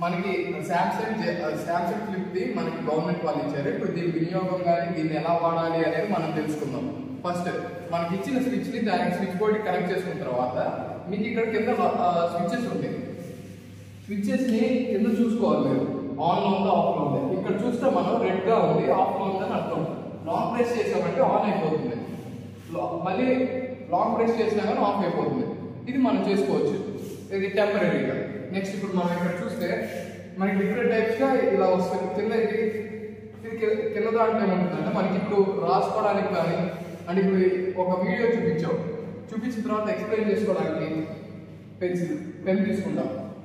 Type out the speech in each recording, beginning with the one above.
మనకి Samsung Samsung flip ది మనకి గవర్నమెంట్ వాళ్ళు ఇచ్చారు ఇప్పుడు దీని వినియోగం కానీ దీన్ని ఎలా వాడాలి అనేది మనం తెలుసుకుందాం ఫస్ట్ మనకి ఇచ్చిన స్విచ్ ని దానికి స్విచ్ బోర్డ్ కనెక్ట్ చేసుకున్న తర్వాత మీకు ఇక్కడ కింద స్విచ్చెస్ ఉంటాయి స్విచ్చెస్ ని కింద చూసుకోవాలి మీరు ఆన్ లో ఉందా ఆఫ్ లో ఉందా ఇక్కడ చూస్తే మనం రెడ్ గా ఉంది ఆఫ్ లో ఉందని అర్థం లాంగ్ ప్రెస్ చేసామంటే ఆన్ అయిపోతుంది లా- మళ్ళీ లాంగ్ ప్రెస్ చేసినా కానీ ఆఫ్ అయిపోతుంది ఇది మనం చేసుకోవచ్చు ఇది టెంపరీగా నెక్స్ట్ ఇప్పుడు మనం ఇక్కడ చూస్తే మనకి డిఫరెంట్ టైప్స్ గా ఇలా వస్తుంది కింద ఇది ఇది కి- కింద దాంట్లో ఏముంటుందంటే మనకి ఇప్పుడు రాసుకోవడానికి కానీ అంటే ఇప్పుడు ఒక వీడియో చూపించావు చూపించిన తర్వాత ఎక్స్ప్లెయిన్ చేసుకోవడానికి పెన్సిల్ పెన్ తీసుకుంటాం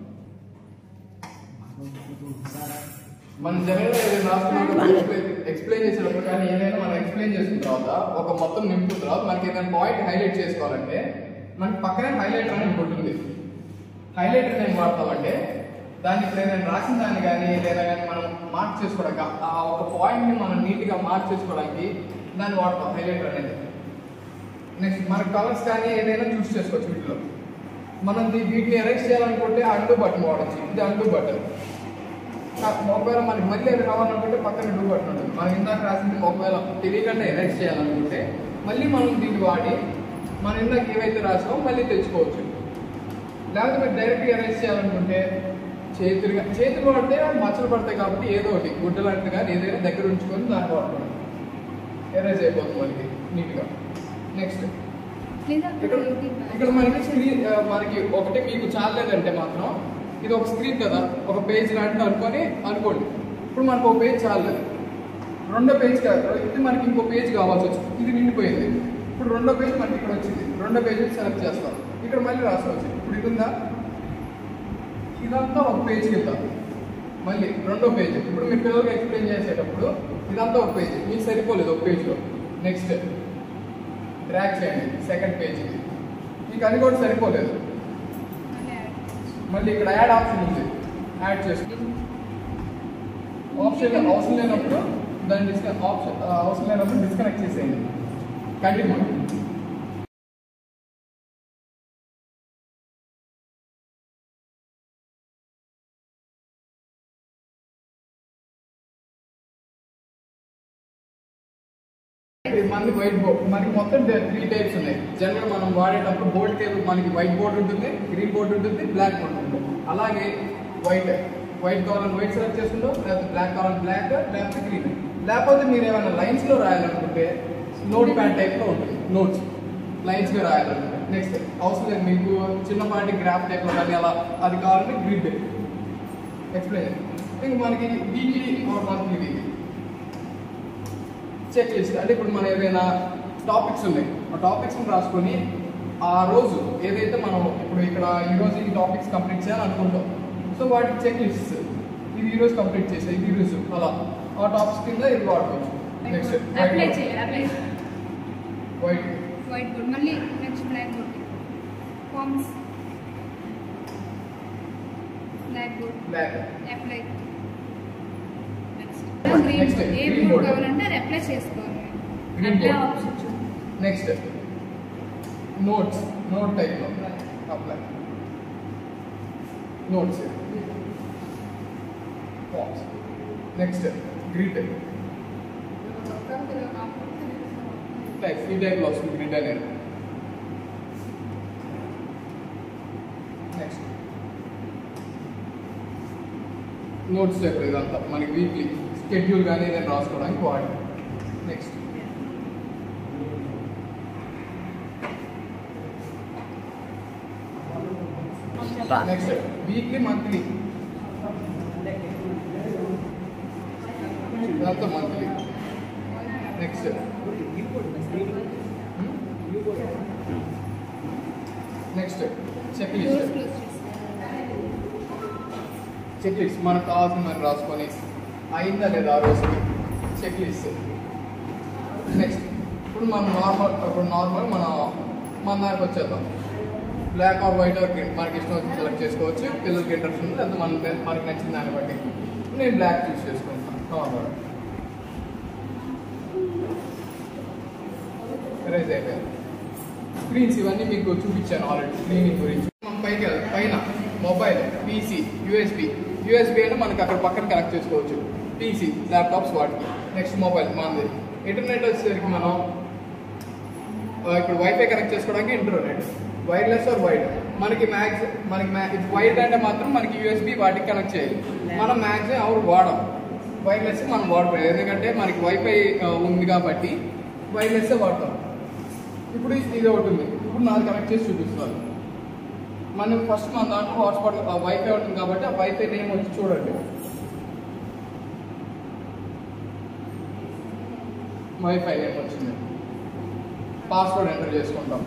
మన జనరల్ ఏదైనా రాసుకున్నప్పుడు ఎక్స్ప్లెయిన్ చేసేటప్పుడు కానీ ఏదైనా మనం ఎక్స్ప్లెయిన్ చేసిన తర్వాత ఒక మొత్తం నింపుకున్న తర్వాత మనకి ఏదైనా పాయింట్ హైలైట్ చేసుకోవాలంటే మనకి పక్కనే హైలైటర్ అని ఇంకోటి ఉంది హైలైటర్ ఏం వాడతామంటే దాన్ని ఇప్పుడు ఏదైనా రాసిన దాన్ని కానీ లేదా కానీ మనం మార్క్ చేసుకోవడానికి ఆ ఒక పాయింట్ ని మనం నీట్ గా మార్క్ చేసుకోవడానికి దాన్ని వాడతాం హైలైటర్ అనేది నెక్స్ట్ మన కలర్స్ కానీ ఏదైనా చూస్ చేసుకోవచ్చు వీటిలో మనం దీ- వీటిని ఎరేజ్ చేయాలనుకుంటే అండు బటన్ వాడచ్చు ఇది అండు బటన్ ఒకవేళ మనకి మళ్ళీ అది కావాలనుకుంటే పక్కన డూ బటన్ ఉంటుంది మనం ఇందాక రాసింది ఒకవేళ తెలియకుండా ఎరేజ్ చేయాలనుకుంటే మళ్ళీ మనం దీన్ని వాడి మనం ఇందాక ఏవైతే రాసామో మళ్ళీ తెచ్చుకోవచ్చు లేకపోతే మీరు డైరెక్ట్ ఎరేజ్ చేయాలనుకుంటే చేతులుగా చేతులు వాడితే మచ్చలు పడతాయి కాబట్టి ఏదో ఒకటి గుడ్డ లాంటిది కానీ ఏదైనా దగ్గర ఉంచుకొని దాన్ని వాడుకోండి ఎరేజ్ అయిపోతుంది మనకి నీట్గా నెక్స్ట్ లేదా ఇక్కడ ఇక్కడ మనకి స్క్రీన్ ఆ, మనకి ఒకటి మీకు చాలేదంటే మాత్రం ఇది ఒక స్క్రీన్ కదా ఒక పేజ్ లాంటిది అనుకొని అనుకోండి ఇప్పుడు మనకు ఒక పేజ్ చాలేదు రెండో పేజ్ కాదు ఇది మనకి ఇంకో పేజ్ కావాల్సి వచ్చింది ఇది నిండిపోయింది ఇప్పుడు రెండో పేజ్ మనకి ఇక్కడ వచ్చింది రెండో పేజ్ సెలెక్ట్ చేస్తాం ఇక్కడ మళ్ళీ రాసుకోవచ్చు ఇప్పుడు ఇది ఉందా ఇదంతా ఒక పేజ్ కింద మళ్ళీ రెండో పేజ్ ఇప్పుడు మీ పిల్లలకి ఎక్స్ప్లెయిన్ చేసేటప్పుడు ఇదంతా ఒక పేజ్ మీకు సరిపోలేదు ఒక పేజ్లో నెక్స్ట్ డ్రాగ్ చేయండి సెకండ్ పేజ్ మీకు అది కూడా సరిపోలేదు మళ్ళీ ఇక్కడ యాడ్ ఆప్షన్ ఉంది యాడ్ చేసుకో ఆప్షన్ అవసరం లేనప్పుడు దాన్ని డిస్కనెక్ట్ ఆప్షన్ అవసరం లేనప్పుడు డిస్కనెక్ట్ చేసేయండి కంటిన్యూ మనకి వైట్ బోర్డ్ మనకి మొత్తం త్రీ టైప్స్ ఉన్నాయి జనరల్ మనం వాడేటప్పుడు బోర్డ్ టేబుల్ మనకి వైట్ బోర్డ్ ఉంటుంది గ్రీన్ బోర్డ్ ఉంటుంది బ్లాక్ బోర్డ్ ఉంటుంది అలాగే వైట్ వైట్ కావాలని వైట్ సెలెక్ట్ చేసుకుంటాం లేకపోతే బ్లాక్ కావాలని బ్లాక్ లేకపోతే గ్రీన్ లేకపోతే మీరు ఏమైనా లైన్స్ లో రాయాలనుకుంటే నోట్ ప్యాడ్ టైప్ లో ఉంటుంది నోట్స్ లైన్స్ గా రాయాలనుకుంటే నెక్స్ట్ అవసరం లేదు మీకు చిన్నపాటి గ్రాఫ్ టైప్ లో కానీ అలా అది కావాలంటే గ్రిడ్ ఎక్స్ప్లెయిన్ ఇంకా మనకి weekly monthly weekly check list అంటే ఇప్పుడు మన ఏదైనా టాపిక్స్ ఉన్నాయి ఆ టాపిక్స్ రాసుకొని ఆ రోజు ఏదైతే మనం ఇప్పుడు ఇక్కడ ఈ రోజు ఈ టాపిక్స్ కంప్లీట్ చేయాలని అనుకుంటాం సో వాటికి చెక్ లిస్ట్ ఇది ఈ రోజు కంప్లీట్ చేసా ఇది ఈ రోజు అలా ఆ టాపిక్స్ కింద ఇది వాడుకోవచ్చు నెక్స్ట్ అప్లై చేయాలి అప్లై వైట్ వైట్ బోర్డ్ మళ్ళీ next black board forms black board black apply next Next, green ఏ green బోర్డ్ board. కావాలంటే అది అప్లై చేసుకోవాలి Green అప్లై board. ఆప్షన్ చూడండి నెక్స్ట్ నోట్స్ నోట్ టైప్ లో apply notes forms next grid type ఈ type లో వస్తుంది గ్రిడ్ అనేది నెక్స్ట్ నోట్స్ టైప్ ఇదంతా మనకి వీక్లీ షెడ్యూల్ కానీ ఏదైనా రాసుకోవడానికి వాడి నెక్స్ట్ నెక్స్ట్ వీక్లీ మంత్లీ ఇదంతా monthly next next check list doors close చేసుకోవాలి చెక్ లిస్ట్ మనకు కావాల్సిన మనం రాసుకొని అయిందా లేదా ఆ రోజుకి చెక్ లిస్ట్ నెక్స్ట్ ఇప్పుడు మనం నార్మల్ ఇప్పుడు నార్మల్ మనం మన దానికి వచ్చేద్దాం black or white or green మనకి ఇష్టం వచ్చి సెలెక్ట్ చేసుకోవచ్చు పిల్లలకి ఇంట్రెస్ట్ ఉంది లేదా మన మనకి నచ్చిన దాన్ని బట్టి నేను బ్లాక్ చూస్ చేసుకుంటాను నార్మల్ రైజ్ అయిపోయింది స్క్రీన్స్ ఇవన్నీ మీకు చూపించాను ఆల్రెడీ స్క్రీనింగ్ గురించి మనం పైకి వెళ్దాం. పైన మొబైల్ పీసీ యూఎస్బి యూఎస్బి అంటే మనకి అక్కడ పక్కన కనెక్ట్ చేసుకోవచ్చు పీసీ ల్యాప్టాప్స్ వాటికి నెక్స్ట్ మొబైల్ మనది ఇంటర్నెట్ వచ్చేసరికి మనం ఆ, ఇప్పుడు వైఫై కనెక్ట్ చేసుకోవడానికి ఇంటర్నెట్ వైర్లెస్ ఆర్ వైడ్ మనకి మ్యాక్స్ మనకి వైడ్ అంటే మాత్రం మనకి యూఎస్బి వాటికి కనెక్ట్ చేయాలి మనం మ్యాక్సిమం ఎవరు వాడం వైర్లెస్ మనం వాడలేదు ఎందుకంటే మనకి వైఫై ఆ, ఉంది కాబట్టి వైర్లెస్ వాడతాం ఇప్పుడు ఇది ఒకటి ఉంది ఇప్పుడు నాది కనెక్ట్ చేసి చూపిస్తున్నాను మనం ఫస్ట్ మన దాంట్లో హాట్స్పాట్ వైఫై ఉంటుంది కాబట్టి ఆ వైఫై నేమ్ వచ్చి చూడండి వైఫై నేమ్ వచ్చింది పాస్వర్డ్ ఎంటర్ చేసుకుంటాం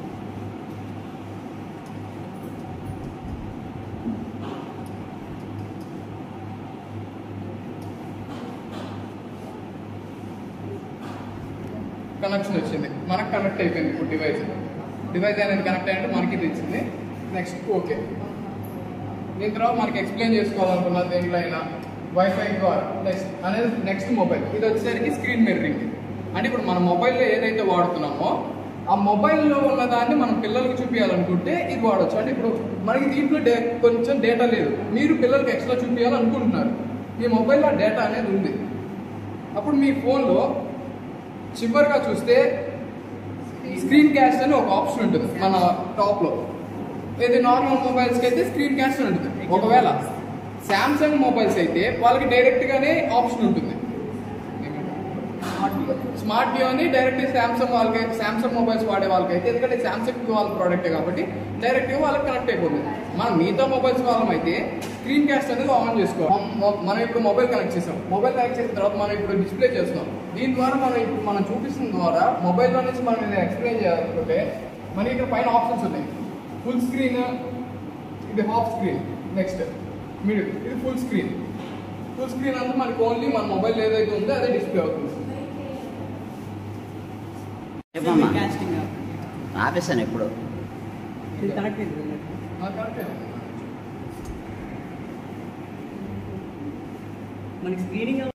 కనెక్షన్ వచ్చింది మనకు కనెక్ట్ అయిపోయింది ఇప్పుడు డివైస్ డివైస్ అనేది కనెక్ట్ అయ్యంటే మనకి తెచ్చింది నెక్స్ట్ ఓకే దీని తర్వాత మనకి ఎక్స్ప్లెయిన్ చేసుకోవాలనుకున్న దేంట్లో అయినా వైఫై ద్వారా నెక్స్ట్ అనేది నెక్స్ట్ మొబైల్ ఇది వచ్చేసరికి స్క్రీన్ మిర్రింగ్ అంటే ఇప్పుడు మన మొబైల్లో ఏదైతే వాడుతున్నామో ఆ మొబైల్లో ఉన్న దాన్ని మనం పిల్లలకి చూపించాలనుకుంటే ఇది వాడచ్చు అంటే ఇప్పుడు మనకి దీంట్లో డే కొంచెం డేటా లేదు మీరు పిల్లలకి ఎక్స్ట్రా చూపించాలనుకుంటున్నారు మీ మొబైల్లో డేటా అనేది ఉంది అప్పుడు మీ ఫోన్లో చివరిగా చూస్తే స్క్రీన్ క్యాస్ట్ అని ఒక ఆప్షన్ ఉంటుంది మన టాప్ లో ఇది నార్మల్ మొబైల్స్ కి అయితే స్క్రీన్ క్యాస్ట్ అని ఉంటుంది ఒకవేళ శాంసంగ్ మొబైల్స్ అయితే వాళ్ళకి డైరెక్ట్ గానే ఆప్షన్ ఉంటుంది స్మార్ట్ వ్యూ అని డైరెక్ట్ శాంసంగ్ వాళ్ళకి శాంసంగ్ మొబైల్స్ వాడే వాళ్ళకైతే ఎందుకంటే శాంసంగ్ వాళ్ళ ప్రోడక్ట్ కాబట్టి డైరెక్ట్ గా వాళ్ళకి కనెక్ట్ అయిపోతుంది మనం మిగతా మొబైల్స్ వాళ్ళం అయితే స్క్రీన్ క్యాస్ట్ అనేది ఆన్ చేసుకోవాలి మొ- మనం ఇప్పుడు మొబైల్ కనెక్ట్ చేసాం మొబైల్ కనెక్ట్ చేసిన తర్వాత మనం ఇప్పుడు డిస్ప్లే చేస్తున్నాం దీని ద్వారా మనం ఇప్పుడు మనం చూపిస్తున్న ద్వారా మొబైల్లో నుంచి మనం ఇది ఎక్స్ప్లెయిన్ చేయాలనుకుంటే మనకి ఇక్కడ పైన ఆప్షన్స్ ఉన్నాయి ఫుల్ స్క్రీన్ ఇది హాఫ్ స్క్రీన్ నెక్స్ట్ మిడిల్ ఇది ఫుల్ స్క్రీన్ ఫుల్ స్క్రీన్ అంతా మనకి ఓన్లీ మన మొబైల్ ఏదైతే ఉందో అదే డిస్ప్లే అవుతుంది చెప్పమ్మా కాస్టింగ్ ఆపేసాను ఎప్పుడు ఇది కనెక్ట్ అయింది ఆ, కరెక్టే. మనకి స్క్రీనింగ్